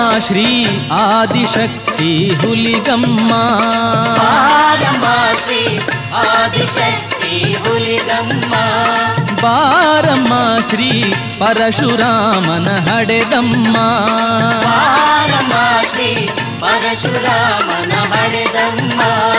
ಶ್ರೀ ಆದಿಶಕ್ತಿ ಹುಲಿಗಮ್ಮ ಬಾರಮ್ಮ ಶ್ರೀ ಆದಿಶಕ್ತಿ ಹುಲಿಗಮ್ಮ ಬಾರಮ್ಮ ಶ್ರೀ ಪರಶುರಾಮನ ಹಡೆದಮ್ಮ ಬಾರಮ್ಮ ಶ್ರೀ ಪರಶುರಾಮನ ಹಡೆದಮ್ಮ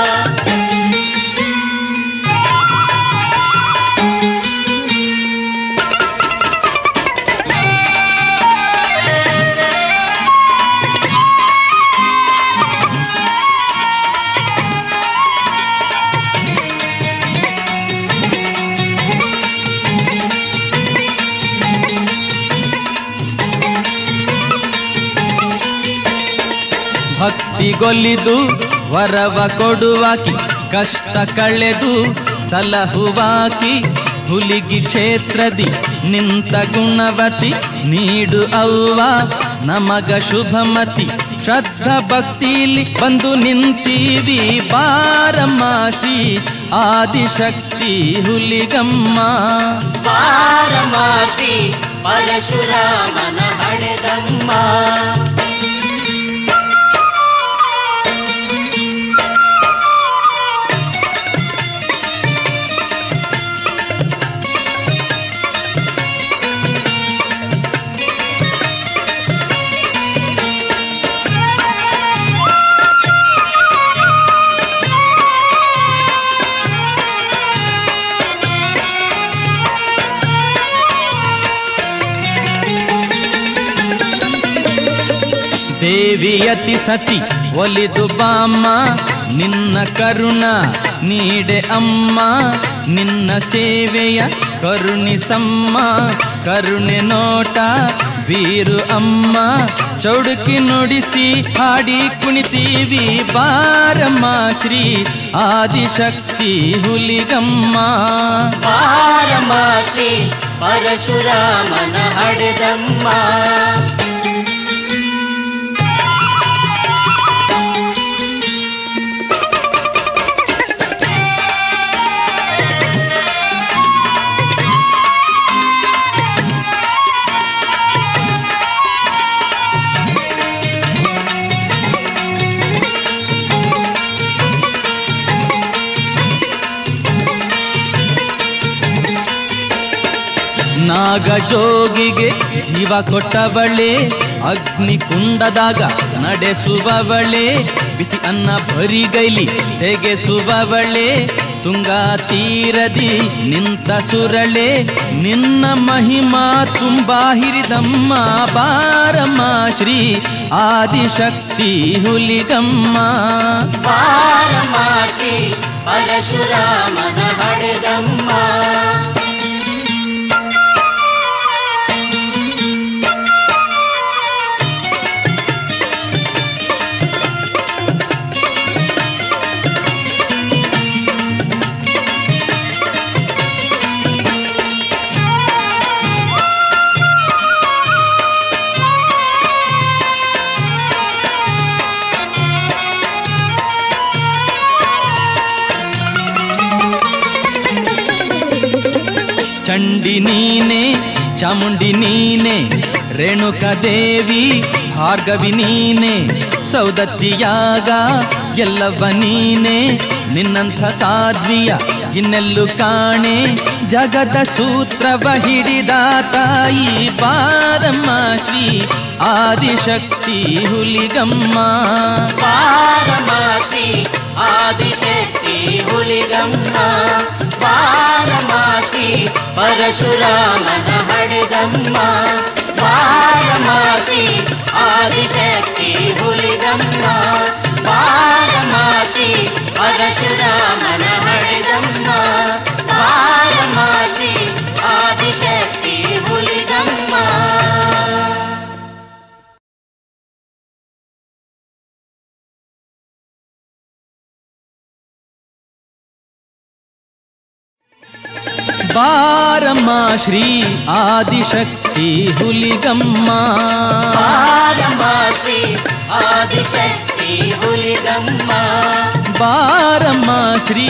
ಭಕ್ತಿಗೊಲಿದು ವರವ ಕೊಡುವಾಕಿ ಕಷ್ಟ ಕಳೆದು ಸಲಹುವಾಕಿ ಹುಲಿಗಿ ಕ್ಷೇತ್ರದಿ ನಿಂತ ಗುಣವತಿ ನೀಡು ಅವ್ವ ನಮಗ ಶುಭಮತಿ ಶ್ರದ್ಧ ಭಕ್ತಿಲಿ ಬಂದು ನಿಂತೀವಿ ಬಾರಮ್ಮ ಶ್ರೀ ಆದಿಶಕ್ತಿ ಹುಲಿಗಮ್ಮ ಬಾರಮ್ಮ ಶ್ರೀ ಪರಶುರಾಮನ ಹಡೆದಮ್ಮ ದೇವಿಯತಿ ಸತಿ ಒಲಿದು ಬಾಮ್ಮ ನಿನ್ನ ಕರುಣ ನೀಡೆ ಅಮ್ಮ ನಿನ್ನ ಸೇವೆಯ ಕರುಣಿಸಮ್ಮ ಕರುಣೆ ನೋಟ ಬೀರು ಅಮ್ಮ ಚೌಡುಕಿ ನುಡಿಸಿ ಹಾಡಿ ಕುಣಿತೀವಿ ಬಾರಮ್ಮ ಶ್ರೀ ಆದಿಶಕ್ತಿ ಹುಲಿಗಮ್ಮ ಬಾರಮ್ಮ ಶ್ರೀ ಪರಶುರಾಮನ ಹಡೆದಮ್ಮ ನಾಗಜೋಗಿಗೆ ಜೀವ ಕೊಟ್ಟವಳೆ ಅಗ್ನಿ ಕುಂಡದಾಗ ನಡೆಸುವವಳೆ ಬಿಸಿ ಅನ್ನ ಬರಿಗೈಲಿ ತೆಗೆಸುವವಳೆ ತುಂಗಾ ತೀರದಿ ನಿಂತ ಸುರಳೆ ನಿನ್ನ ಮಹಿಮಾ ತುಂಬಾ ಹಿರಿದಮ್ಮ ಬಾರಮ್ಮ ಶ್ರೀ ಆದಿಶಕ್ತಿ ಹುಲಿಗಮ್ಮ ಬಾರಮ್ಮ ಶ್ರೀ ಪರಶುರಾಮನ ಹಡೆದಮ್ಮ ಚಂಡಿ ನೀನೆ ಚಾಮುಂಡಿ ನೀನೆ ರೇಣುಕ ದೇವಿ ಭಾರ್ಗವಿ ನೀನೆ ಸೌದತ್ತಿಯಾಗ ಎಲ್ಲವ ನೀನೆ ನಿನ್ನಂಥ ಸಾಧ್ವಿಯ ಇನ್ನೆಲ್ಲು ಕಾಣೆ ಜಗದ ಸೂತ್ರವ ಹಿಡಿದ ತಾಯಿ ಬಾರಮ್ಮ ಶ್ರೀ ಆದಿಶಕ್ತಿ ಹುಲಿಗಮ್ಮ ಬಾರಮ್ಮ ಶ್ರೀ ಆದಿಶಕ್ತಿ ಹುಲಿಗಮ್ಮ ಬಾರಮ್ಮ ಶ್ರೀ ಪರಶುರಾಮನ ಹಡೆದಮ್ಮ ಬಾರಮ್ಮ ಶ್ರೀ ಆದಿಶಕ್ತಿ ಹುಲಿಗಮ್ಮ ಬಾರಮ್ಮ ಶ್ರೀ ಪರಶುರಾಮನ ಹಡೆದಮ್ಮ ಬಾರಮ್ಮ ಶ್ರೀ ಆದಿಶಕ್ತಿ ಹುಲಿಗಮ್ಮ ಬಾರಮ್ಮ ಶ್ರೀ ಆದಿಶಕ್ತಿ ಹುಲಿಗಮ್ಮ ಬಾರಮ್ಮ ಶ್ರೀ ಆದಿಶಕ್ತಿ ಹುಲಿಗಮ್ಮ ಬಾರಮ್ಮ ಶ್ರೀ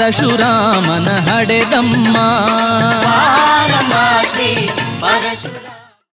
ಪರಶುರಾಮನ ಹಡೆದಮ್ಮ ಬಾರಮ್ಮ ಶ್ರೀ ಪರಶುರಾಮ